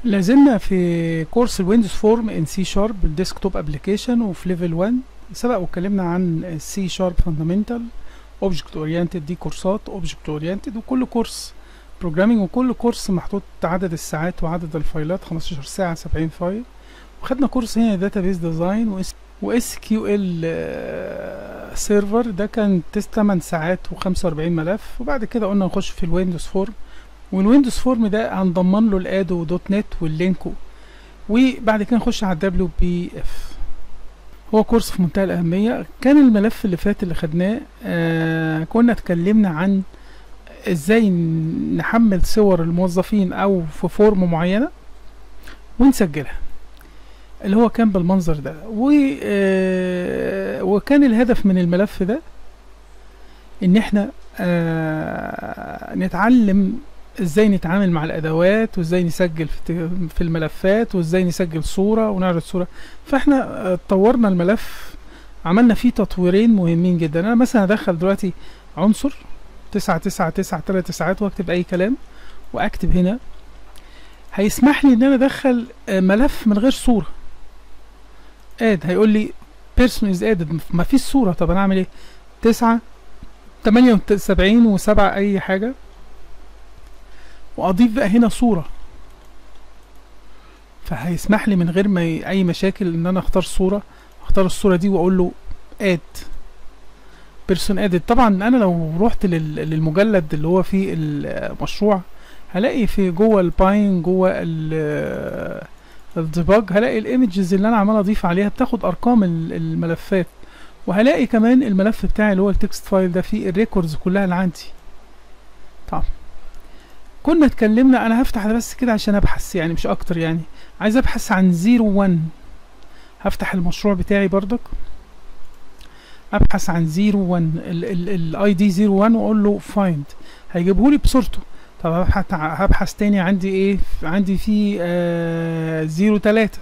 لازلنا في كورس الويندوز فورم ان سي شارب الديسكتوب ابلكيشن وفي ليفل 1 سبق واتكلمنا عن السي شارب فاندامنتال اوبجكت اورينتد دي كورسات اوبجكت اورينتد وكل كورس بروجرامينج وكل كورس محطوط عدد الساعات وعدد الفايلات 15 ساعة 70 فايل وخدنا كورس هنا داتابيز ديزاين واس كيو ال سيرفر ده كان 8 ساعات و45 ملف وبعد كده قلنا نخش في الويندوز فورم والويندوز فورم ده هنضمن له الادو دوت نت واللينكو وبعد كده نخش على الدبليو بي اف هو كورس في منتهى الأهمية كان الملف اللي فات اللي خدناه آه كنا اتكلمنا عن ازاي نحمل صور الموظفين او في فورم معينة ونسجلها اللي هو كان بالمنظر ده و آه وكان الهدف من الملف ده ان احنا آه نتعلم ازاي نتعامل مع الادوات وازاي نسجل في الملفات وازاي نسجل صورة ونعرض صورة فاحنا طورنا الملف عملنا فيه تطويرين مهمين جدا انا مثلا ادخل دلوقتي عنصر تسعة تسعة تسعة تلات تسعات واكتب اي كلام واكتب هنا هيسمح لي ان انا ادخل ملف من غير صورة اد هيقول لي person is added ما فيش صورة طب انا اعمل ايه تسعة تمانية وسبعين وسبعة اي حاجة واضيف بقى هنا صورة فهيسمح لي من غير ما ي... اي مشاكل ان انا اختار صورة اختار الصورة دي واقول له اد بيرسون ادد طبعا انا لو رحت لل... للمجلد اللي هو فيه المشروع هلاقي في جوه الباين جوه الديباج هلاقي الايمجز اللي انا عمال اضيف عليها بتاخد ارقام الملفات وهلاقي كمان الملف بتاعي اللي هو التكست فايل ده فيه الريكوردز كلها اللي عندي طبعا كنا اتكلمنا انا هفتح ده بس كده عشان ابحث يعني مش اكتر يعني عايز ابحث عن زيرو وان هفتح المشروع بتاعي برضك ابحث عن زيرو وان الاي دي زيرو وان واقول له فايند هيجيبهولي بصورته طب هبحث هبحث تاني عندي ايه عندي في آه زيرو تلاتة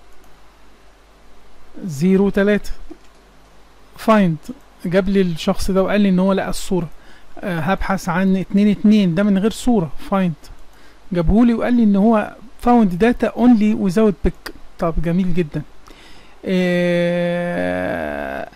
زيرو تلاتة فايند جاب لي الشخص ده وقال لي ان هو لقى الصورة أه هبحث عن اتنين اتنين ده من غير صورة فايند جابهولي وقال لي ان هو فاوند داتا اونلي وزاوت بيك طب جميل جدا أه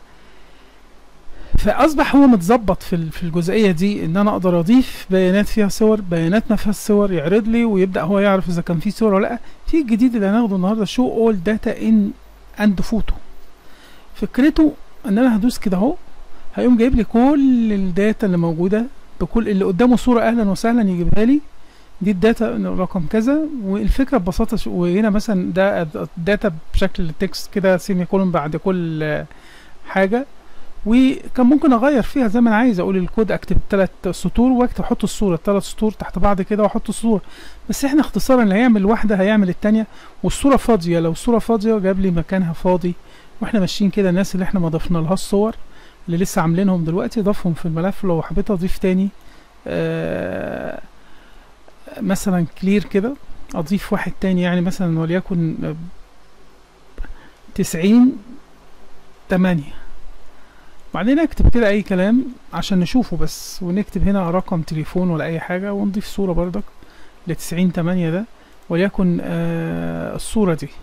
فاصبح هو متظبط في في الجزئيه دي ان انا اقدر اضيف بيانات فيها صور بيانات ما فيهاش صور يعرض لي ويبدا هو يعرف اذا كان في صور ولا لا في الجديد اللي هناخده النهارده شو اول داتا ان اند فوتو فكرته ان انا هدوس كده اهو هيقوم جايب لي كل الداتا اللي موجوده بكل اللي قدامه صوره اهلا وسهلا يجيبها لي دي الداتا رقم كذا والفكره ببساطه وهنا مثلا ده الداتا بشكل تكست كده سيمي كولون بعد كل حاجه وكان ممكن اغير فيها زي ما انا عايز اقول الكود اكتب ثلاث سطور واكتب احط الصوره ثلاث سطور تحت بعض كده واحط الصوره بس احنا اختصارا اللي هيعمل واحده هيعمل الثانيه والصوره فاضيه لو الصوره فاضيه جاب لي مكانها فاضي واحنا ماشيين كده الناس اللي احنا ما ضفنا لها الصور اللي لسه عاملينهم دلوقتي ضفهم في الملف لو حبيت اضيف تاني آه مثلا كلير كده اضيف واحد تاني يعني مثلا وليكن تسعين تمانية بعدين اكتب كده اي كلام عشان نشوفه بس ونكتب هنا رقم تليفون ولا اي حاجة ونضيف صورة بردك لتسعين تمانية ده وليكن آه الصورة دي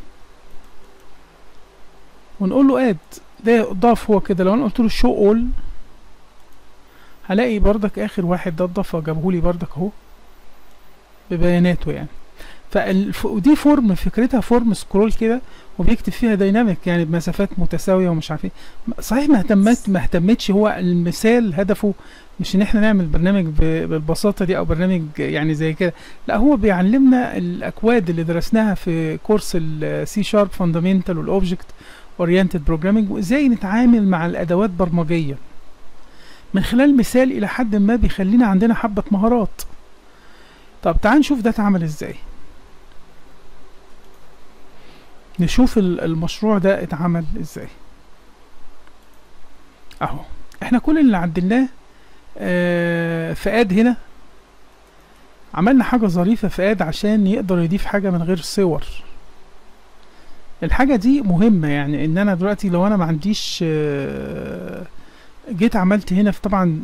ونقول له اد ده ضاف هو كده لو انا قلت له شو اول هلاقي بردك اخر واحد ده اتضاف جابهولي بردك اهو ببياناته يعني فالف... ودي فورم فكرتها فورم سكرول كده وبيكتب فيها دايناميك يعني بمسافات متساويه ومش عارف ايه صحيح ما اهتمت ما اهتمتش هو المثال هدفه مش ان احنا نعمل برنامج ب... بالبساطه دي او برنامج يعني زي كده لا هو بيعلمنا الاكواد اللي درسناها في كورس السي شارب فاندامنتال والاوبجكت اورينتد بروجرامينج وازاي نتعامل مع الادوات برمجيه من خلال مثال الى حد ما بيخلينا عندنا حبه مهارات طب تعال نشوف ده اتعمل ازاي نشوف المشروع ده اتعمل ازاي اهو احنا كل اللي عدلناه آه في اد هنا عملنا حاجة ظريفة في اد عشان يقدر يضيف حاجة من غير صور الحاجة دي مهمة يعني ان انا دلوقتي لو انا ما عنديش آه جيت عملت هنا في طبعا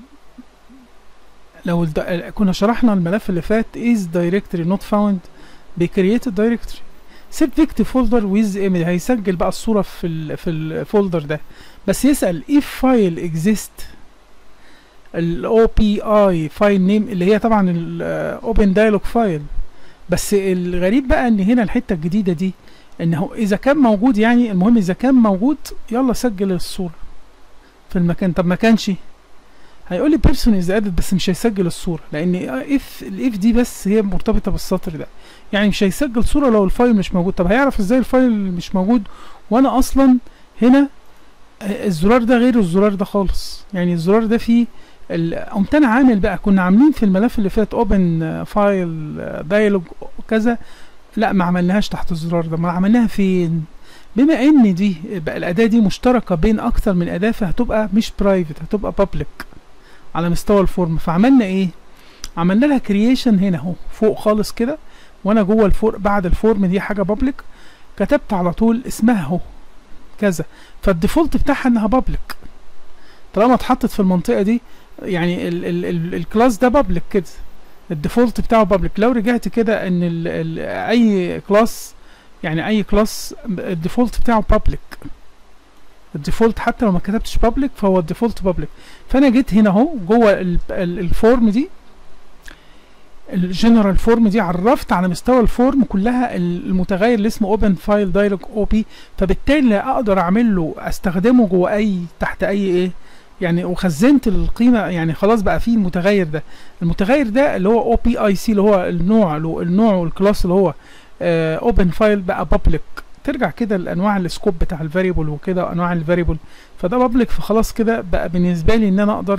لو كنا شرحنا الملف اللي فات is directory not found بكرييت الدايركتوري سيب فيكت فولدر ويز ايمج هيسجل بقى الصوره في ال في الفولدر ده بس يسال if فايل اكزيست الاو بي اي فايل نيم اللي هي طبعا الاوبن دايلوج فايل بس الغريب بقى ان هنا الحته الجديده دي انه اذا كان موجود يعني المهم اذا كان موجود يلا سجل الصوره في المكان طب ما كانش هيقول لي بيرسون از ادد بس مش هيسجل الصوره لان اف الاف دي بس هي مرتبطه بالسطر ده يعني مش هيسجل صوره لو الفايل مش موجود طب هيعرف ازاي الفايل مش موجود وانا اصلا هنا الزرار ده غير الزرار ده خالص يعني الزرار ده فيه قمت انا عامل بقى كنا عاملين في الملف اللي فات اوبن فايل دايلوج كذا لا ما عملناهاش تحت الزرار ده ما عملناها فين بما ان دي بقى الاداه دي مشتركه بين اكتر من اداه فهتبقى مش برايفت هتبقى بابليك على مستوى الفورم فعملنا ايه عملنا لها كرييشن هنا اهو فوق خالص كده وانا جوه الفور بعد الفورم دي حاجه بابليك كتبت على طول اسمها اهو كذا فالديفولت بتاعها انها بابليك طالما اتحطت في المنطقه دي يعني ال ال ال الكلاس ده بابليك كده الديفولت بتاعه بابليك لو رجعت كده ان ال ال اي كلاس يعني اي كلاس الديفولت بتاعه بابليك الديفولت حتى لو ما كتبتش بابليك فهو الديفولت بابليك فانا جيت هنا اهو جوه الفورم دي الجنرال فورم دي عرفت على مستوى الفورم كلها المتغير اللي اسمه اوبن فايل دايلوج او بي فبالتالي اقدر اعمل له استخدمه جوه اي تحت اي ايه يعني وخزنت القيمه يعني خلاص بقى فيه المتغير ده المتغير ده اللي هو او بي اي سي اللي هو النوع النوع والكلاس اللي هو اوبن فايل بقى بابليك ترجع كده لانواع السكوب بتاع الفاريبل وكده انواع الفاريبل فده بابليك فخلاص كده بقى بالنسبه لي ان انا اقدر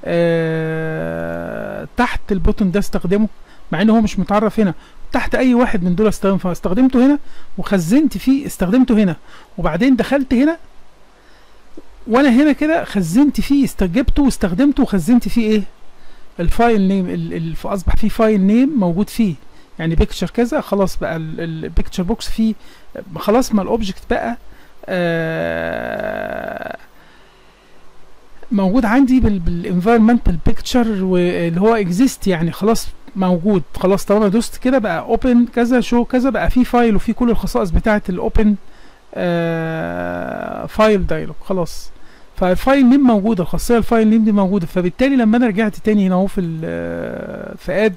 آه تحت البوتن ده استخدمه مع ان هو مش متعرف هنا تحت اي واحد من دول استخدمه فاستخدمته هنا وخزنت فيه استخدمته هنا وبعدين دخلت هنا وانا هنا كده خزنت فيه استجبته واستخدمته وخزنت فيه ايه الفايل نيم اللي اصبح فيه فايل نيم موجود فيه يعني بيكتشر كذا خلاص بقى البيكتشر بوكس فيه خلاص ما الاوبجكت بقى آه موجود عندي بالانفايرمنتال بيكتشر واللي هو اكزيست يعني خلاص موجود خلاص طالما دوست كده بقى اوبن كذا شو كذا بقى في فايل وفي كل الخصائص بتاعه الاوبن آه فايل دايلوج خلاص فالفايل نيم موجوده الخاصيه الفايل نيم دي موجوده فبالتالي لما انا رجعت تاني هنا اهو في في اد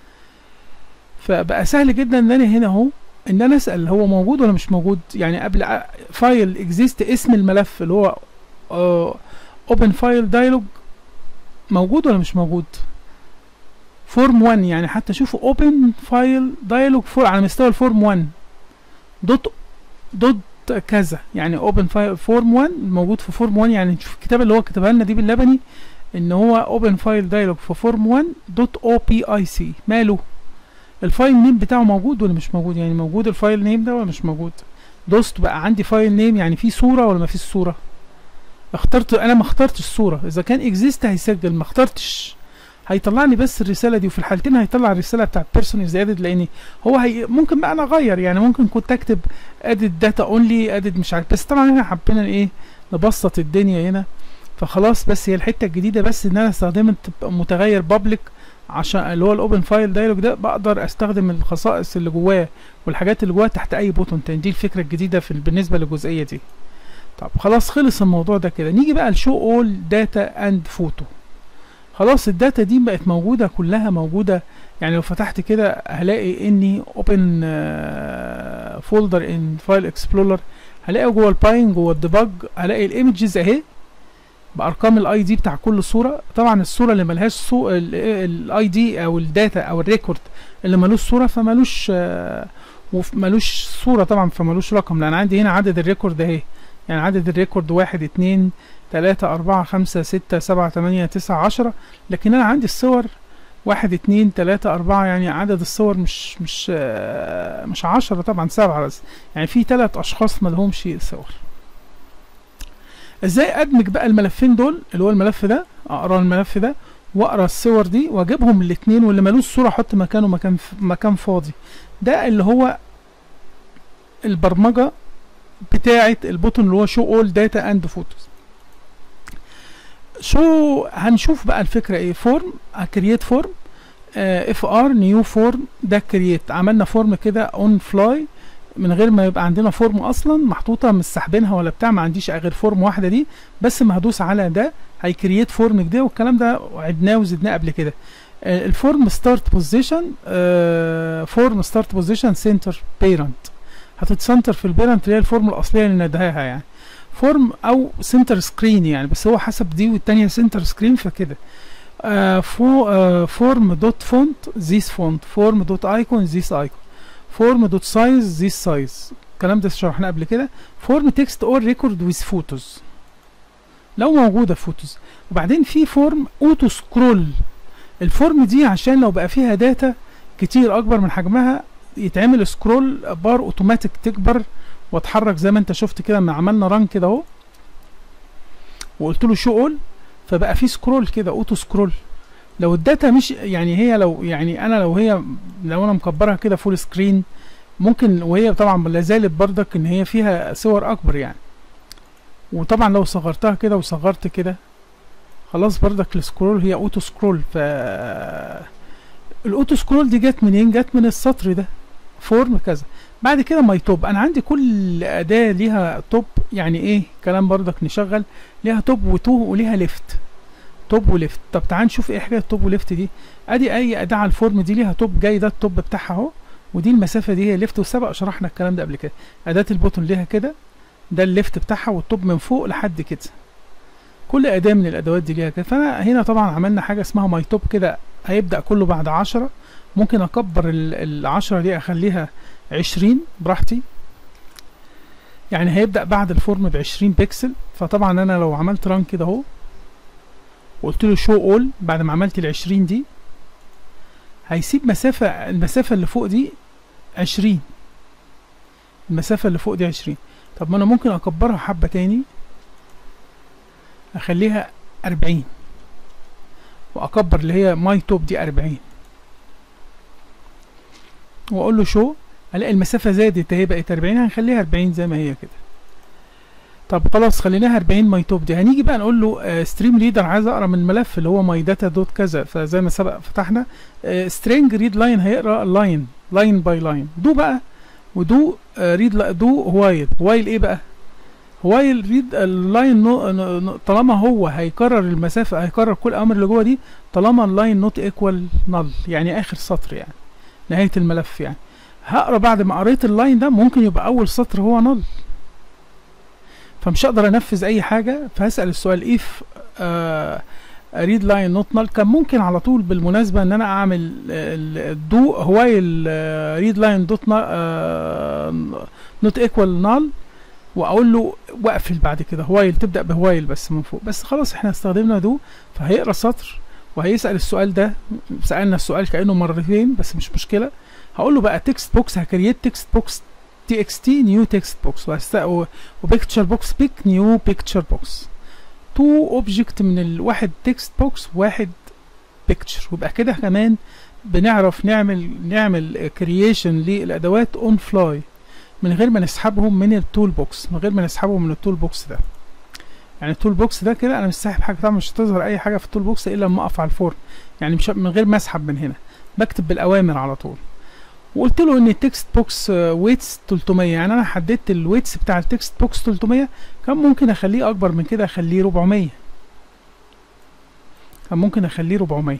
فبقى سهل جدا ان انا هنا اهو ان انا اسال هو موجود ولا مش موجود يعني قبل فايل اكزيست اسم الملف اللي هو اوبن فايل دايلوج موجود ولا مش موجود فورم 1 يعني حتى شوفوا اوبن فايل دايلوج فور على مستوى الفورم 1 دوت دوت كذا يعني اوبن فايل فورم 1 موجود في فورم 1 يعني نشوف الكتابه اللي هو كتبها لنا دي باللبني ان هو اوبن فايل دايلوج في فورم 1 دوت او بي اي سي ماله الفايل نيم بتاعه موجود ولا مش موجود يعني موجود الفايل نيم ده ولا مش موجود دوست بقى عندي فايل نيم يعني في صوره ولا ما فيش صوره اخترت انا ما اخترتش الصوره اذا كان اكزيست هيسجل ما اخترتش هيطلعني بس الرساله دي وفي الحالتين هيطلع الرساله بتاعت بيرسون از ادد لان هو هي ممكن بقى انا اغير يعني ممكن كنت اكتب ادد داتا اونلي ادد مش عارف بس طبعا احنا حبينا ايه نبسط الدنيا هنا فخلاص بس هي الحته الجديده بس ان انا استخدمت متغير بابليك عشان اللي هو الاوبن فايل دايلوج ده بقدر استخدم الخصائص اللي جواه والحاجات اللي جواه تحت اي بوتون تاني دي الفكره الجديده في بالنسبه للجزئيه دي طب خلاص خلص الموضوع ده كده نيجي بقى لشو اول داتا اند فوتو خلاص الداتا دي بقت موجوده كلها موجوده يعني لو فتحت كده هلاقي اني اوبن فولدر ان فايل اكسبلورر هلاقي جوه الباين جوه الديباج هلاقي الايمجز اهي بارقام الاي دي بتاع كل صوره طبعا الصوره اللي ملهاش صو الاي دي او الداتا او الريكورد اللي ملوش صوره فملوش ملوش صوره طبعا فملوش رقم لان عندي هنا عدد الريكورد اهي يعني عدد الريكورد واحد اتنين تلاتة أربعة خمسة ستة سبعة تمانية تسعة عشرة لكن أنا عندي الصور واحد اتنين تلاتة أربعة يعني عدد الصور مش مش مش عشرة طبعا سبعة بس يعني في تلات أشخاص ملهمش صور ازاي ادمج بقى الملفين دول اللي هو الملف ده اقرا الملف ده واقرا الصور دي واجيبهم الاثنين واللي ملوش صوره احط مكانه مكان مكان فاضي ده اللي هو البرمجه بتاعه البوتون اللي هو شو اول داتا اند فوتوز شو هنشوف بقى الفكره ايه فورم كرييت فورم اف ار نيو فورم ده كرييت عملنا فورم كده اون فلاي من غير ما يبقى عندنا فورم اصلا محطوطه مش ساحبينها ولا بتاع ما عنديش غير فورم واحده دي بس ما هدوس على ده هيكرييت فورم جديد والكلام ده عدناه وزدناه قبل كده آه، الفورم ستارت بوزيشن فورم ستارت بوزيشن سنتر بيرنت هتتسنتر في البيرنت اللي هي الفورم الاصليه اللي نداها يعني فورم او سنتر سكرين يعني بس هو حسب دي والتانية سنتر سكرين فكده فورم دوت فونت ذيس فونت فورم دوت ايكون ذيس ايكون فورم دوت سايز ذيس سايز الكلام ده شرحناه قبل كده فورم تكست اور ريكورد ويز فوتوز لو موجوده فوتوز وبعدين في فورم اوتو سكرول الفورم دي عشان لو بقى فيها داتا كتير اكبر من حجمها يتعمل سكرول بار اوتوماتيك تكبر واتحرك زي ما انت شفت كده لما عملنا ران كده اهو وقلت له شو اول فبقى في سكرول كده اوتو سكرول لو الداتا مش يعني هي لو يعني انا لو هي لو انا مكبرها كده فول سكرين ممكن وهي طبعا لا زالت بردك ان هي فيها صور اكبر يعني وطبعا لو صغرتها كده وصغرت كده خلاص بردك السكرول هي اوتو سكرول ف الاوتو سكرول دي جت منين جت من السطر ده فورم كذا بعد كده ماي توب انا عندي كل اداه ليها توب يعني ايه كلام بردك نشغل ليها توب وتو وليها ليفت توب وليفت طب تعال نشوف ايه حكايه توب وليفت دي ادي اي اداه على الفورم دي ليها توب جاي ده التوب بتاعها اهو ودي المسافه دي هي ليفت وسبق شرحنا الكلام ده قبل كده اداه البوتون ليها كده ده الليفت بتاعها والتوب من فوق لحد كده كل اداه من الادوات دي ليها كده فانا هنا طبعا عملنا حاجه اسمها ماي توب كده هيبدا كله بعد عشرة ممكن اكبر العشرة دي اخليها عشرين براحتي يعني هيبدأ بعد الفورم بعشرين بيكسل فطبعا انا لو عملت ران كده اهو وقلت له شو اول بعد ما عملت العشرين دي هيسيب مسافة المسافة اللي فوق دي عشرين المسافة اللي فوق دي عشرين طب ما انا ممكن اكبرها حبة تاني اخليها اربعين واكبر اللي هي ماي توب دي اربعين واقول له شو الاقي المسافة زادت اهي بقت 40 هنخليها 40 زي ما هي كده طب خلاص خليناها 40 ماي توب دي هنيجي بقى نقول له ستريم ريدر عايز اقرا من الملف اللي هو ماي داتا دوت كذا فزي ما سبق فتحنا سترينج ريد لاين هيقرا اللاين لاين باي لاين دو بقى ودو ريد دو هوايل هوايل ايه بقى هوايل ريد اللاين طالما هو هيكرر المسافه هيكرر كل الامر اللي جوه دي طالما اللاين نوت ايكوال نل يعني اخر سطر يعني نهايه الملف يعني هقرا بعد ما قريت اللاين ده ممكن يبقى اول سطر هو نل فمش هقدر انفذ اي حاجه فهسال السؤال اف ريد لاين نوت نل كان ممكن على طول بالمناسبه ان انا اعمل الدو هوايل ريد لاين دوت نوت ايكوال نل واقول له واقفل بعد كده هوايل تبدا بهوايل بس من فوق بس خلاص احنا استخدمنا دو فهيقرا سطر وهيسال السؤال ده سالنا السؤال كانه مرتين بس مش مشكله هقول له بقى تكست بوكس هكريت تكست بوكس تي اكس تي نيو تكست بوكس وبيكتشر بوكس بيك نيو بيكتشر بوكس تو اوبجكت من الواحد تكست بوكس واحد بيكتشر ويبقى كده كمان بنعرف نعمل نعمل كرييشن للادوات اون فلاي من غير ما نسحبهم من التول بوكس من غير ما نسحبهم من التول بوكس ده يعني التول بوكس ده كده انا مش ساحب حاجه طبعا مش هتظهر اي حاجه في التول بوكس الا لما اقف على الفورم يعني مش من غير ما اسحب من هنا بكتب بالاوامر على طول وقلت له ان التكست بوكس ويتس 300 يعني انا حددت الويتس بتاع التكست بوكس 300 كان ممكن اخليه اكبر من كده اخليه 400 كان ممكن اخليه 400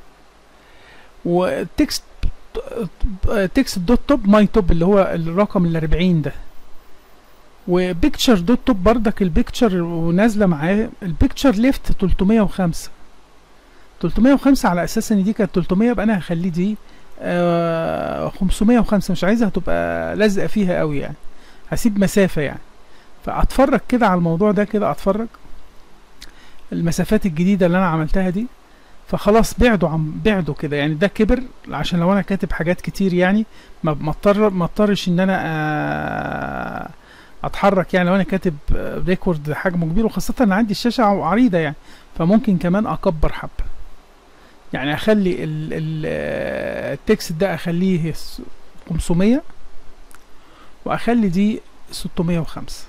والتكست تكست دوت توب ماي توب اللي هو الرقم ال 40 ده وبيكتشر دوت توب بردك البيكتشر ونازله معاه البيكتشر ليفت 305 305 على اساس ان دي كانت 300 يبقى انا هخليه دي آه 505 مش عايزها تبقى لازقه فيها قوي يعني هسيب مسافه يعني فاتفرج كده على الموضوع ده كده اتفرج المسافات الجديده اللي انا عملتها دي فخلاص بعدوا عن بعدوا كده يعني ده كبر عشان لو انا كاتب حاجات كتير يعني ما اضطر ما اضطرش ان انا آه اتحرك يعني لو انا كاتب ريكورد حجمه كبير وخاصه ان عندي الشاشه عريضه يعني فممكن كمان اكبر حبه يعني اخلي التكست ده اخليه 500 واخلي دي 605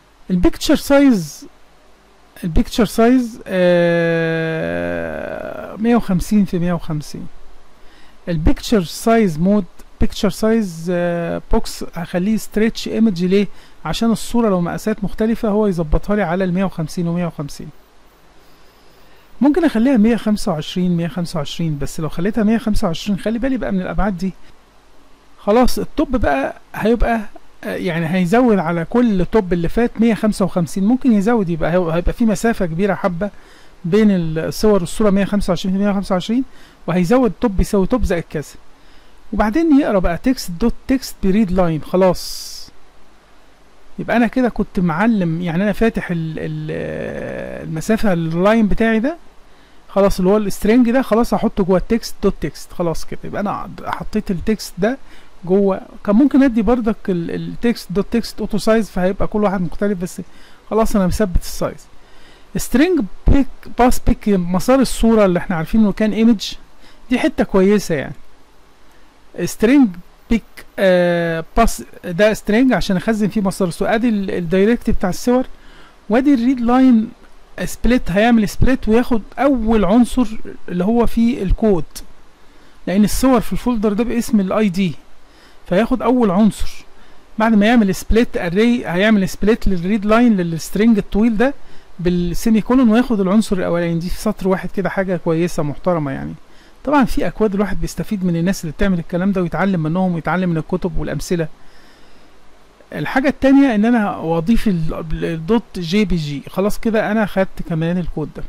البيكتشر سايز البيكتشر سايز 150 في 150 البيكتشر سايز مود بيكتشر سايز بوكس هخليه ستريتش ايمج ليه عشان الصوره لو مقاسات مختلفه هو يظبطها لي على ال 150 و 150 ممكن اخليها 125 125 بس لو خليتها 125 خلي بالي بقى من الابعاد دي خلاص التوب بقى هيبقى آه، يعني هيزود على كل توب اللي فات 155 ممكن يزود يبقى هيبقى في مسافة كبيرة حبة بين الصور الصورة 125 في 125 وهيزود توب يساوي توب زائد كذا وبعدين يقرا بقى تكست دوت تكست بريد لاين خلاص يبقى انا كده كنت معلم يعني انا فاتح ال ال المسافة اللاين بتاعي ده خلاص اللي هو السترنج ده خلاص هحطه جوه التكست دوت تكست خلاص كده يبقى انا حطيت التكست ده جوه كان ممكن ادي بردك التكست دوت تكست اوتو سايز فهيبقى كل واحد مختلف بس خلاص انا مثبت السايز string بيك باس بيك مسار الصورة اللي احنا عارفين انه كان ايمج دي حتة كويسة يعني string بيك آه باس ده string عشان اخزن فيه مسار الصورة ادي الدايركت بتاع الصور وادي الريد لاين سبليت هيعمل سبليت وياخد اول عنصر اللي هو فيه الكود لان الصور في الفولدر ده باسم الاي دي فياخد اول عنصر بعد ما يعمل سبليت اري هيعمل سبليت للريد لاين للسترنج الطويل ده بالسيمي كولون وياخد العنصر الاولاني دي في سطر واحد كده حاجه كويسه محترمه يعني طبعا في اكواد الواحد بيستفيد من الناس اللي بتعمل الكلام ده ويتعلم منهم ويتعلم من الكتب والامثله الحاجة التانية ان انا اضيف الدوت جي بي جي خلاص كده انا خدت كمان الكود ده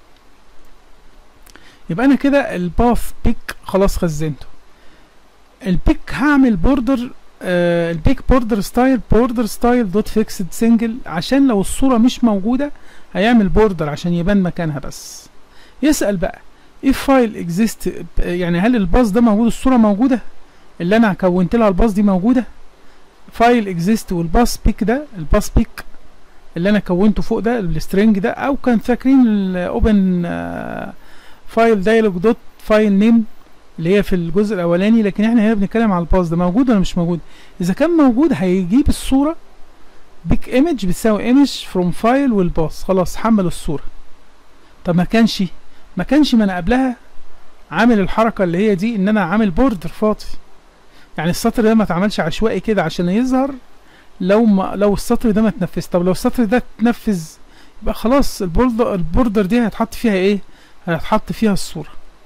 يبقى انا كده الباث بيك خلاص خزنته البيك هعمل بوردر آه البيك بوردر ستايل بوردر ستايل دوت فيكسد سنجل عشان لو الصورة مش موجودة هيعمل بوردر عشان يبان مكانها بس يسأل بقى if file exist يعني هل الباص ده موجود الصورة موجودة اللي انا كونت لها الباص دي موجودة فايل اكزيست والباس بيك ده الباس بيك اللي انا كونته فوق ده السترنج ده او كان فاكرين الاوبن فايل دايلوج دوت فايل نيم اللي هي في الجزء الاولاني لكن احنا هنا بنتكلم على الباس ده موجود ولا مش موجود اذا كان موجود هيجيب الصوره بيك ايمج بتساوي ايمج فروم فايل والباس خلاص حمل الصوره طب ما كانش ما كانش ما انا قبلها عامل الحركه اللي هي دي ان انا عامل بوردر فاضي يعني السطر ده ما اتعملش عشوائي كده عشان يظهر لو ما لو السطر ده ما اتنفذ طب لو السطر ده اتنفذ يبقى خلاص البوردر البوردر دي هيتحط فيها ايه هيتحط فيها الصوره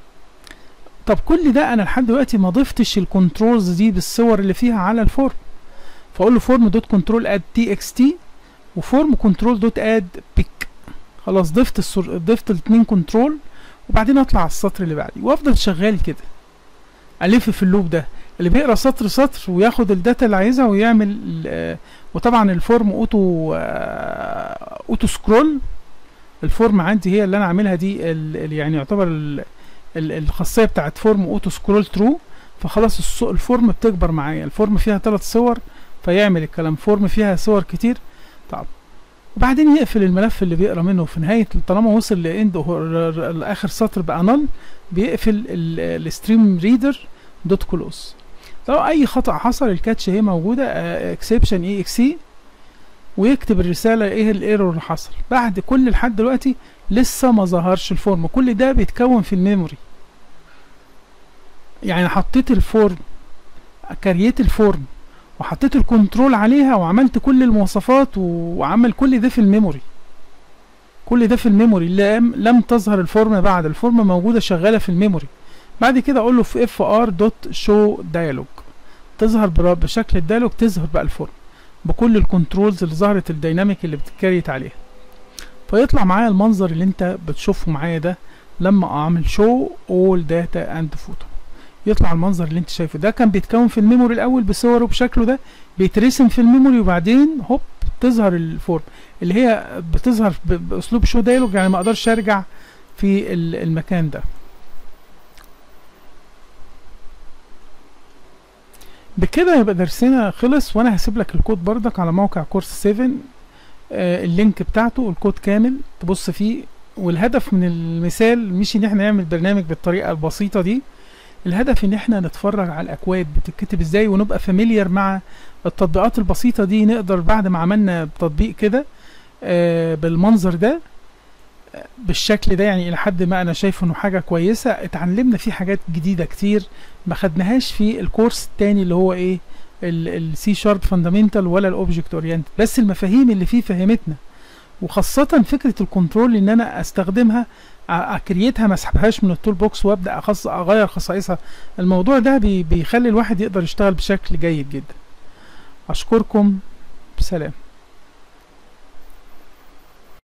طب كل ده انا لحد دلوقتي ما ضفتش الكنترولز دي بالصور اللي فيها على الفورم فاقول له فورم دوت كنترول اد تي اكس تي وفورم كنترول دوت اد بيك خلاص ضفت الصور ضفت الاثنين كنترول وبعدين اطلع على السطر اللي بعديه وافضل شغال كده الف في اللوب ده اللي بيقرا سطر سطر وياخد الداتا اللي عايزها ويعمل آه وطبعا الفورم اوتو آه اوتو سكرول الفورم عندي هي اللي انا عاملها دي يعني يعتبر ال ال الخاصيه بتاعت فورم اوتو سكرول ترو فخلاص الفورم بتكبر معايا الفورم فيها ثلاث صور فيعمل الكلام فورم فيها صور كتير طب وبعدين يقفل الملف اللي بيقرا منه في نهايه طالما وصل لاند لاخر سطر بقى نل بيقفل الستريم ريدر دوت كلوز لو اي خطا حصل الكاتش هي موجوده اكسبشن اي اكس سي ويكتب الرساله ايه الايرور اللي حصل بعد كل لحد دلوقتي لسه ما ظهرش الفورم كل ده بيتكون في الميموري يعني حطيت الفورم كريت الفورم وحطيت الكنترول عليها وعملت كل المواصفات وعمل كل ده في الميموري كل ده في الميموري لم لم تظهر الفورم بعد الفورم موجوده شغاله في الميموري بعد كده اقول له في اف ار دوت شو دايلوج تظهر بشكل الدايلوج تظهر بقى الفورم بكل الكنترولز اللي ظهرت الديناميك اللي بتكريت عليها فيطلع معايا المنظر اللي انت بتشوفه معايا ده لما اعمل شو اول داتا اند فوتو يطلع المنظر اللي انت شايفه ده كان بيتكون في الميموري الاول بصوره بشكله ده بيترسم في الميموري وبعدين هوب تظهر الفورم اللي هي بتظهر باسلوب شو دايلوج يعني ما اقدرش ارجع في المكان ده بكده يبقى درسنا خلص وانا هسيب لك الكود بردك على موقع كورس 7 آه اللينك بتاعته الكود كامل تبص فيه والهدف من المثال مش ان احنا نعمل برنامج بالطريقه البسيطه دي الهدف ان احنا نتفرج على الاكواد بتتكتب ازاي ونبقى فاميليار مع التطبيقات البسيطه دي نقدر بعد ما عملنا تطبيق كده آه بالمنظر ده بالشكل ده يعني الى حد ما انا شايف انه حاجه كويسه اتعلمنا فيه حاجات جديده كتير ما خدناهاش في الكورس التاني اللي هو ايه السي شارب فاندامنتال ولا الاوبجكت اورينت بس المفاهيم اللي فيه فهمتنا وخاصة فكرة الكنترول ان انا استخدمها اكريتها ما اسحبهاش من التول بوكس وابدا أخص اغير خصائصها الموضوع ده بي بيخلي الواحد يقدر يشتغل بشكل جيد جدا اشكركم سلام